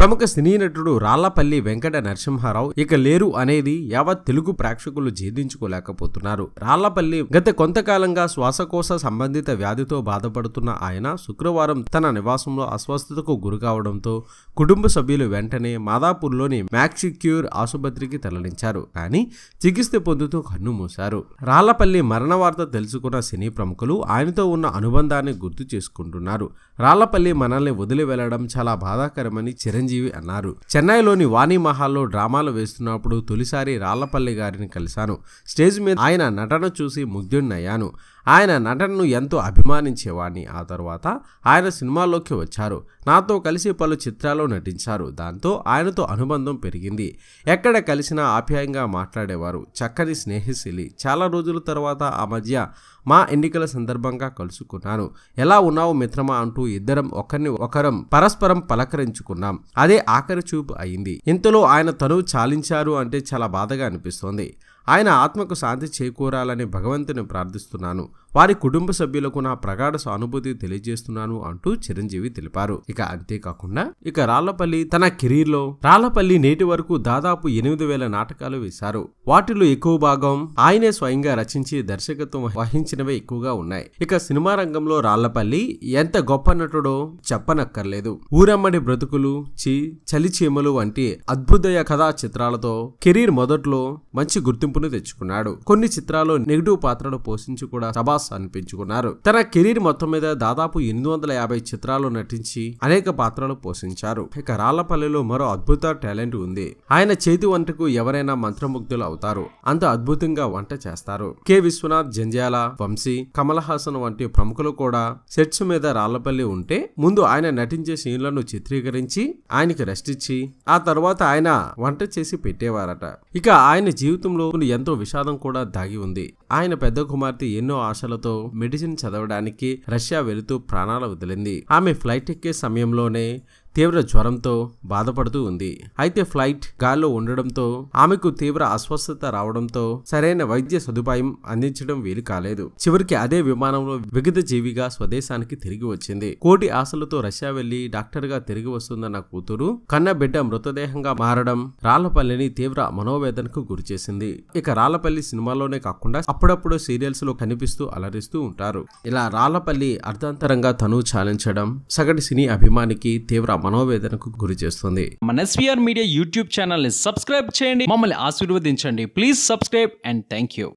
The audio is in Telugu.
ప్రముఖ సినీ నటుడు రాళ్లపల్లి వెంకట నరసింహారావు ఇక లేరు అనేది యావత్ తెలుగు ప్రేక్షకులు జీర్ణించుకోలేకపోతున్నారు రాళ్లపల్లి గత కొంతకాలంగా శ్వాసకోశ సంబంధిత వ్యాధితో బాధపడుతున్న ఆయన శుక్రవారం తన నివాసంలో అస్వస్థతకు గురికావడంతో కుటుంబ సభ్యులు వెంటనే మాదాపూర్లోని మ్యాక్సిక్యూర్ ఆసుపత్రికి తరలించారు కానీ చికిత్స పొందుతూ కన్ను మూశారు రాళ్లపల్లి మరణ వార్త తెలుసుకున్న సినీ ప్రముఖులు ఆయనతో ఉన్న అనుబంధాన్ని గుర్తు చేసుకుంటున్నారు రాళ్లపల్లి మనల్ని వదిలి వెళ్లడం చాలా బాధాకరమని చిరంజీవి అన్నారు చెన్నైలోని వాణి మహాల్లో డ్రామాలు వేస్తున్నప్పుడు తొలిసారి రాళ్లపల్లి గారిని కలిశాను స్టేజ్ మీద ఆయన నటన చూసి ముగ్ధుడినయ్యాను ఆయన నటనను ఎంతో అభిమానించేవాడిని ఆ తర్వాత ఆయన సినిమాల్లోకి వచ్చారు నాతో కలిసి పలు చిత్రాల్లో నటించారు దాంతో ఆయనతో అనుబంధం పెరిగింది ఎక్కడ కలిసినా ఆప్యాయంగా మాట్లాడేవారు చక్కని స్నేహిశీలి చాలా రోజుల తర్వాత ఆ మధ్య మా ఎన్నికల సందర్భంగా కలుసుకున్నాను ఎలా ఉన్నావు మిత్రమా అంటూ ఇద్దరం ఒకరిని ఒకరం పరస్పరం పలకరించుకున్నాం అదే ఆఖరి చూపు అయింది ఇంతలో ఆయన తనువు చాలించారు అంటే చాలా బాధగా అనిపిస్తోంది ఆయన ఆత్మకు శాంతి చేకూరాలని భగవంతుని ప్రార్థిస్తున్నాను వారి కుటుంబ సభ్యులకు నా ప్రగాఢ సానుభూతి తెలియజేస్తున్నాను అంటూ చిరంజీవి తెలిపారు ఇక అంతేకాకుండా ఇక రాళ్లపల్లి తన కెరీర్లో రాళ్లపల్లి నేటి వరకు దాదాపు ఎనిమిది వేల నాటకాలు వేశారు వాటిలో ఎక్కువ భాగం ఆయనే స్వయంగా రచించి దర్శకత్వం వహించినవే ఎక్కువగా ఉన్నాయి ఇక సినిమా రంగంలో రాళ్లపల్లి ఎంత గొప్ప నటుడో చెప్పనక్కర్లేదు ఊరమ్మడి బ్రతుకులు చి చలిచీమలు వంటి అద్భుతయ కథా చిత్రాలతో కెరీర్ మొదట్లో మంచి గుర్తింపును తెచ్చుకున్నాడు కొన్ని చిత్రాల్లో నెగిటివ్ పాత్రలు పోషించి కూడా సబాస్ అనిపించుకున్నారు తన కెరీర్ మొత్తం మీద దాదాపు ఎనిమిది వందల యాభై చిత్రాలు నటించి అనేక పాత్రలు పోషించారు ఇక రాళ్లపల్లిలో మరో అద్భుత టాలెంట్ ఉంది ఆయన చేతి వంటకు ఎవరైనా మంత్రముగ్ధులు అవుతారు అంత అద్భుతంగా వంట చేస్తారు కె విశ్వనాథ్ జంజాల వంశీ కమల్ హాసన్ వంటి ప్రముఖులు కూడా సెట్స్ మీద రాళ్లపల్లి ఉంటే ముందు ఆయన నటించే సీన్లను చిత్రీకరించి ఆయనకి రెస్ట్ ఇచ్చి ఆ తర్వాత ఆయన వంట చేసి పెట్టేవారట ఇక ఆయన జీవితంలో ఎంతో విషాదం కూడా దాగి ఉంది ఆయన పెద్ద కుమార్తె ఎన్నో ఆశలతో మెడిసిన్ చదవడానికి రష్యా వెళుతూ ప్రాణాలు వదిలింది ఆమె ఫ్లైట్ ఎక్కే సమయంలోనే తీవ్ర జ్వరంతో బాధపడుతూ ఉంది అయితే ఫ్లైట్ గాల్లో ఉండడంతో ఆమెకు తీవ్ర అస్వస్థత రావడంతో సరైన వైద్య సదుపాయం అందించడం వీలు కాలేదు చివరికి అదే విమానంలో విగత జీవిగా స్వదేశానికి తిరిగి వచ్చింది కోటి ఆశలతో రష్యా వెళ్లి డాక్టర్ గా తిరిగి వస్తుందన్న కూతురు కన్న బిడ్డ మృతదేహంగా మారడం రాళ్లపల్లిని తీవ్ర మనోవేదనకు గురిచేసింది ఇక రాళ్లపల్లి సినిమాలోనే కాకుండా అప్పుడప్పుడు సీరియల్స్ లో కనిపిస్తూ అలరిస్తూ ఉంటారు ఇలా రాళ్లపల్లి అర్ధాంతరంగా తను చాలించడం సగటు సినీ అభిమానికి తీవ్ర మనోవేదనకు గురి చేస్తుంది మన ఎస్వీఆర్ మీడియా యూట్యూబ్ ఛానల్ని సబ్స్క్రైబ్ చేయండి మమ్మల్ని ఆశీర్వదించండి please subscribe and thank you